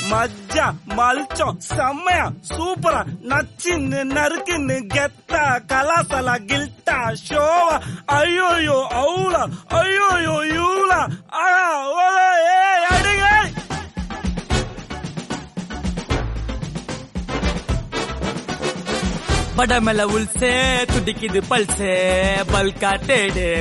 மஜ்ஜா மல்ச்சம் செம்மையா சூப்பரா நச்சின்னு நறுக்குன்னு கெத்தா கலாசலா கில்ட்டா ஷோவா ஐயோயோ அவுலா ஐயோயோ யூலா ஆஹா ஓலா ஏய் அடிங்க படமெல உள்சே துடிக்குது பல்சே பல்கா தேடு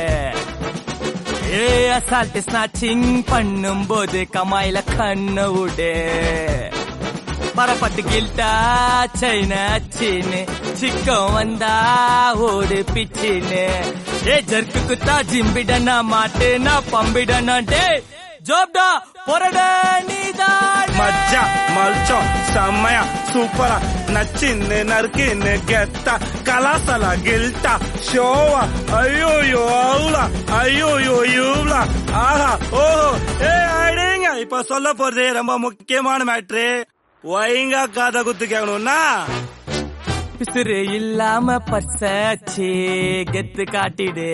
ஏ அசால்ட் ஸ்நாச்சிங் பண்ணும் போது கமாயில கண்ணு விடு பரப்பட்டு கில்ட்டா சைன அச்சின்னு சிக்கம் வந்தா ஓடு பிச்சின்னு ஏ ஜர்க்கு குத்தா ஜிம்பிடனா மாட்டுனா பம்பிடனா டே ஜோப்டா பொரட நீதான் மஜ்ஜா மல்ச்சம் செம்மையா சூப்பரா நச்சின்னு நறுக்குன்னு கெத்தா கலாசலா கில்ட்டா ஷோவா ஐயோயோ அவுலா ஐயோயோ யூலா ஆஹா ஓஹோ ஏ அடிங்க இப்ப சொல்ல போறது ரொம்ப முக்கியமான மேட்ரு ஒயங்கா காதை குத்து கேட்கணும்னா பிசுறு இல்லாம பர்சச்சி கெத்து காட்டிடு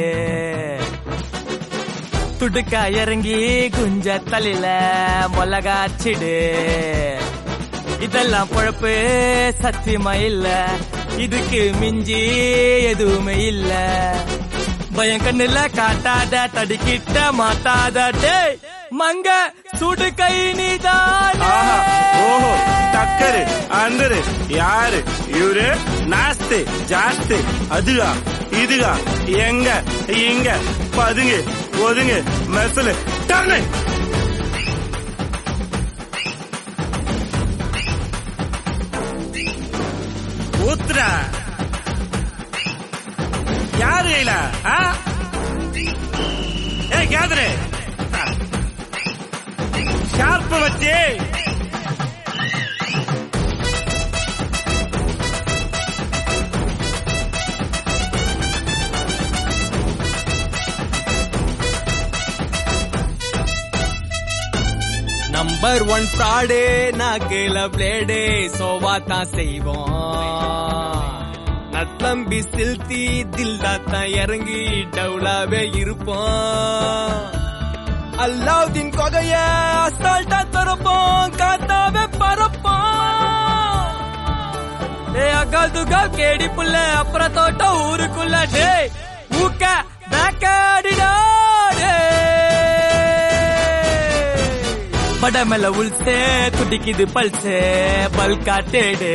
துடுக்கா இறங்கி குஞ்ச தலையில மொளகாச்சிடு இதெல்லாம் பொழப்பு சத்தியமா இல்ல இதுக்கு மிஞ்சி எதுவுமே இல்ல பயம் கண்ணுல காட்டாத தடிக்கிட்ட மாட்டாத டேய் மங்க சுடு கை நீதான் ஆஹா ஓஹோ டக்கரு அந்தரு யாரு இவரு நாஸ்து ஜாஸ்தி அதுகா இதுகா எங்க இங்க பதுங்கு ஒதுங்கு மெசலு டர்னு ஊத்துறா யாரு கையில ஆ? ஏய் கேதுரு ஷார்ப்பு வச்சு நம்பர் ஒன் ஃப்ராடு நாக்குல பிளேடு சோவா தான் செய்வோம் நத்தம்பி சில்தி தில்டா தான் இறங்கி டவுலாவே இருப்போம் அல்லாவுதீன் கொகைய அசால்ட்டா திறப்போம் காத்தாவே பறப்போம் ஏ அக்கால் துக்கால் கேடி புள்ள அப்புறம் தோட்டம் ஊருக்குள்ள டே ஊக்க பேக்காடிடா படமெல உள்சே துடிக்குது பல்சே பல்கா தேடு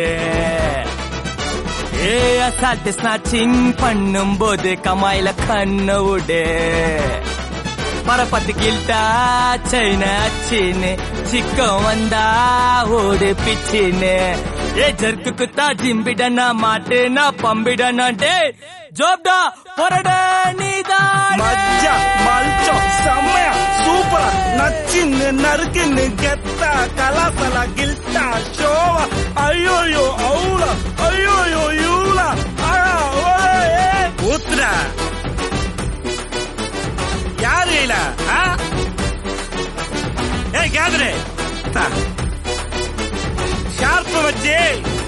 ஏ அசால்ட் ஸ்நாச்சிங் பண்ணும் போது கமாயில கண்ணு விடு பரப்பத்து கில்ட்டா சைன அச்சின்னு சிக்கம் வந்தா ஓடு பிச்சின்னு ஏ ஜர்க்கு குத்தா ஜிம்பிடனா மாட்டுனா பம்பிடனா டே ஜோப்டா பொரட நீதான் மஜ்ஜா மல்ச்சம் செம்மையா சூப்பரா நச்சின்னு நறுக்குன்னு கெத்தா கலாசலா கில்ட்டா ஷோவா ஐயோயோ அவுலா ஐயோயோ யூலா ஆஹா ஓலே ஏய் ஊத்துடா யாரு கையில ஆ? ஏய் கேதுரு ஷார்ப்பு வச்சு